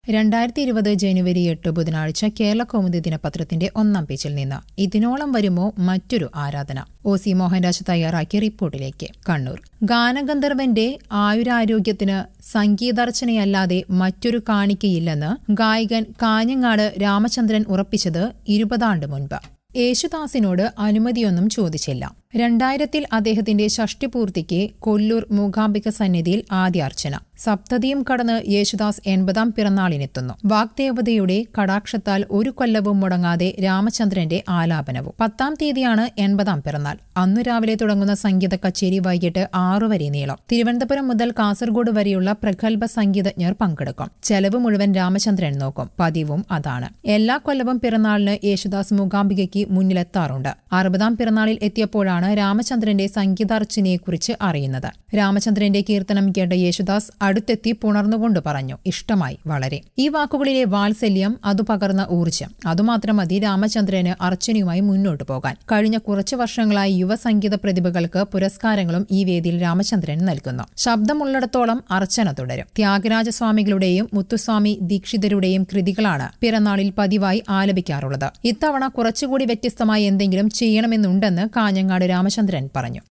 രണ്ടായിരത്തി ഇരുപത് ജനുവരി എട്ട് ബുധനാഴ്ച കേരള കൗമുദി ദിനപത്രത്തിന്റെ ഒന്നാം പേജിൽ നിന്ന് ഇതിനോളം വരുമോ മറ്റൊരു ആരാധന ഒ സി മോഹൻരാജ് തയ്യാറാക്കിയ റിപ്പോർട്ടിലേക്ക് കണ്ണൂർ ഗാനഗന്ധർവന്റെ ആയുരാരോഗ്യത്തിന് സംഗീതാർച്ചനയല്ലാതെ മറ്റൊരു കാണിക്കയില്ലെന്ന് ഗായകൻ കാഞ്ഞങ്ങാട് രാമചന്ദ്രൻ ഉറപ്പിച്ചത് ഇരുപതാണ്ട് മുൻപ് യേശുദാസിനോട് അനുമതിയൊന്നും ചോദിച്ചില്ല രണ്ടായിരത്തിൽ അദ്ദേഹത്തിന്റെ ഷഷ്ടിപൂർത്തിക്ക് കൊല്ലൂർ മൂകാംബിക സന്നിധിയിൽ ആദ്യാർച്ചന സപ്തതിയും കടന്ന് യേശുദാസ് എൺപതാം പിറന്നാളിനെത്തുന്നു വാഗ്ദേവതയുടെ കടാക്ഷത്താൽ ഒരു കൊല്ലവും മുടങ്ങാതെ രാമചന്ദ്രന്റെ ആലാപനവും പത്താം തീയതിയാണ് എൺപതാം പിറന്നാൾ അന്നു രാവിലെ തുടങ്ങുന്ന സംഗീത കച്ചേരി വൈകിട്ട് ആറു വരെ നീളം തിരുവനന്തപുരം മുതൽ കാസർഗോഡ് വരെയുള്ള പ്രഗത്ഭ സംഗീതജ്ഞർ പങ്കെടുക്കും ചെലവ് മുഴുവൻ രാമചന്ദ്രൻ നോക്കും പതിവും അതാണ് എല്ലാ കൊല്ലവും പിറന്നാളിന് യേശുദാസ് മൂകാംബികയ്ക്ക് മുന്നിലെത്താറുണ്ട് അറുപതാം പിറന്നാളിൽ എത്തിയപ്പോഴാണ് രാമചന്ദ്രന്റെ സംഗീതാർച്ചനയെക്കുറിച്ച് അറിയുന്നത് രാമചന്ദ്രന്റെ കീർത്തനം കേട്ട യേശുദാസ് അടുത്തെത്തി പുണർന്നുകൊണ്ട് പറഞ്ഞു ഇഷ്ടമായി വളരെ ഈ വാക്കുകളിലെ വാത്സല്യം അതു പകർന്ന ഊർജ്ജം അതുമാത്രം മതി രാമചന്ദ്രന് അർച്ചനയുമായി മുന്നോട്ടു പോകാൻ കഴിഞ്ഞ കുറച്ചു വർഷങ്ങളായി യുവസംഗീത പ്രതിഭകൾക്ക് പുരസ്കാരങ്ങളും ഈ വേദിയിൽ രാമചന്ദ്രൻ നൽകുന്നു ശബ്ദമുള്ളിടത്തോളം അർച്ചന തുടരും ത്യാഗരാജസ്വാമികളുടെയും മുത്തുസ്വാമി ദീക്ഷിതരുടെയും കൃതികളാണ് പിറന്നാളിൽ പതിവായി ആലപിക്കാറുള്ളത് ഇത്തവണ കുറച്ചുകൂടി വ്യത്യസ്തമായി എന്തെങ്കിലും ചെയ്യണമെന്നുണ്ടെന്ന് കാഞ്ഞങ്ങാട് രാമചന്ദ്രൻ പറഞ്ഞു